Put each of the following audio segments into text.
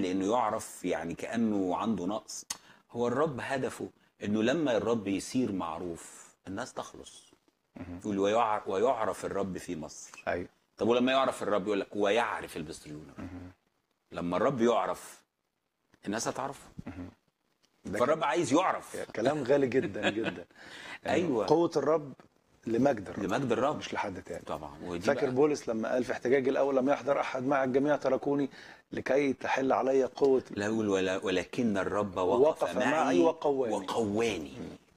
كمان لانه يعرف يعني كانه عنده نقص هو الرب هدفه انه لما الرب يصير معروف الناس تخلص يقول ويعرف, ويعرف الرب في مصر ايوه طب ولما يعرف الرب يقول لك ويعرف البستريون لما الرب يعرف الناس هتعرفه ده فالرب عايز يعرف كلام غالي جدا جدا يعني أيوة. قوه الرب لمجد الرب لمجد الرب مش لحد تاني طبعا ودي فاكر بقى- بولس لما قال في احتجاج الاول لم يحضر احد مع الجميع تركوني لكي تحل علي قوه لا يقول ولا ولكن الرب وقف, وقف معي, معي وقواني. وقواني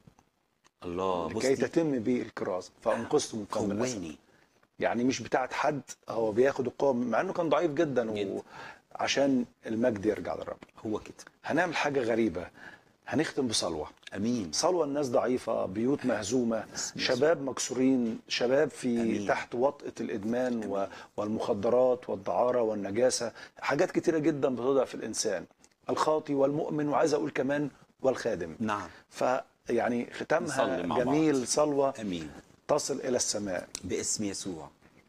الله بص لكي دي تتم بي الكرازه فانقذت من قوم الاسد قواني يعني مش بتاعت حد هو بياخد القوه مع انه كان ضعيف جدا جدا. وعشان المجد يرجع للرب هو كده هنعمل حاجه غريبه هنختم بصلوه امين صلوة الناس ضعيفة بيوت مهزومة شباب مكسورين شباب في أمين. تحت وطأة الإدمان و- والمخدرات والدعارة والنجاسة حاجات كتيرة جدا بتضعف الإنسان الخاطي والمؤمن وعايز أقول كمان والخادم نعم فيعني ختامها نصلي مع بعض. جميل صلوة امين تصل إلى السماء باسم يسوع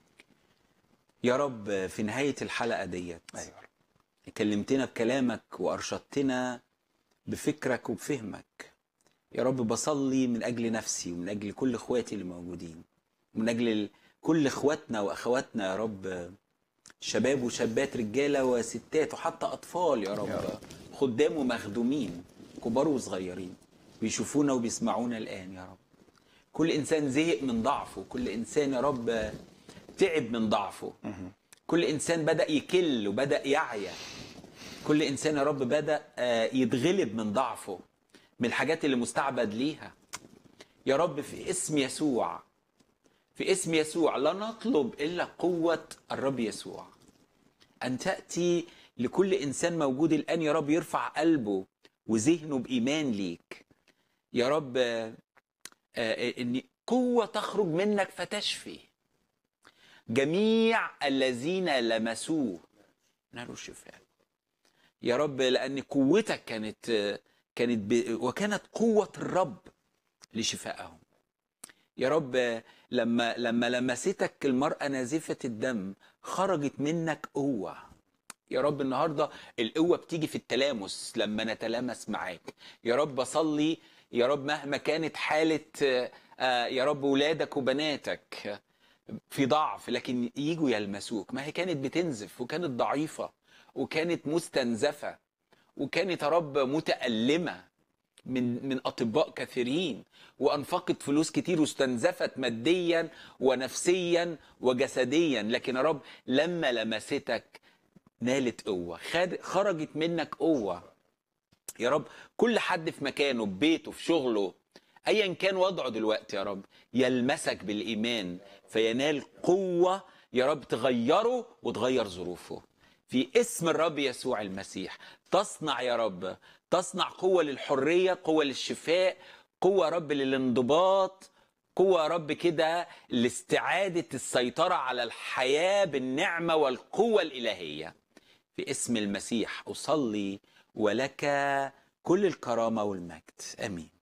يا رب في نهاية الحلقة ديت أيوة. كلمتنا بكلامك وأرشدتنا بفكرك وبفهمك يا رب بصلي من أجل نفسي ومن أجل كل إخواتي اللي موجودين ومن أجل ال- كل إخواتنا وأخواتنا يا رب شباب وشابات رجالة وستات وحتى أطفال يا رب, يا رب. خدام ومخدومين كبار وصغيرين بيشوفونا وبيسمعونا الآن يا رب كل إنسان زهق من ضعفه كل إنسان يا رب تعب من ضعفه كل إنسان بدأ يكل وبدأ يعيا كل إنسان يا رب بدأ آه، يتغلب من ضعفه من الحاجات اللي مستعبد ليها يا رب في اسم يسوع في اسم يسوع لا نطلب إلا قوة الرب يسوع أن تأتي لكل إنسان موجود الآن يا رب يرفع قلبه وذهنه بإيمان ليك يا رب آه، آه، ان قوه تخرج منك فتشفي جميع الذين لمسوه نالوا الشفاء يا رب لان قوتك كانت آه، كانت ب... وكانت قوه الرب لشفائهم يا رب آه، لما لما لمستك المراه نازفه الدم خرجت منك قوه يا رب النهارده القوه بتيجي في التلامس لما نتلامس معاك يا رب اصلي يا رب مهما كانت حاله آه، آه، يا رب ولادك وبناتك في ضعف لكن يجوا يلمسوك ما هي كانت بتنزف وكانت ضعيفه وكانت مستنزفه وكانت يا رب متألمه من من اطباء كثيرين وانفقت فلوس كتير واستنزفت ماديا ونفسيا وجسديا لكن يا رب لما لمستك نالت قوه خد- خرجت منك قوه يا رب كل حد في مكانه في بيته في شغله ايا كان وضعه دلوقتي يا رب يلمسك بالايمان فينال قوه يا رب تغيره وتغير ظروفه في اسم الرب يسوع المسيح تصنع يا رب تصنع قوه للحريه قوه للشفاء قوه يا رب للانضباط قوة يا رب كده لاستعادة السيطرة على الحياة بالنعمة والقوة الإلهية في اسم المسيح أصلي ولك كل الكرامة والمجد آمين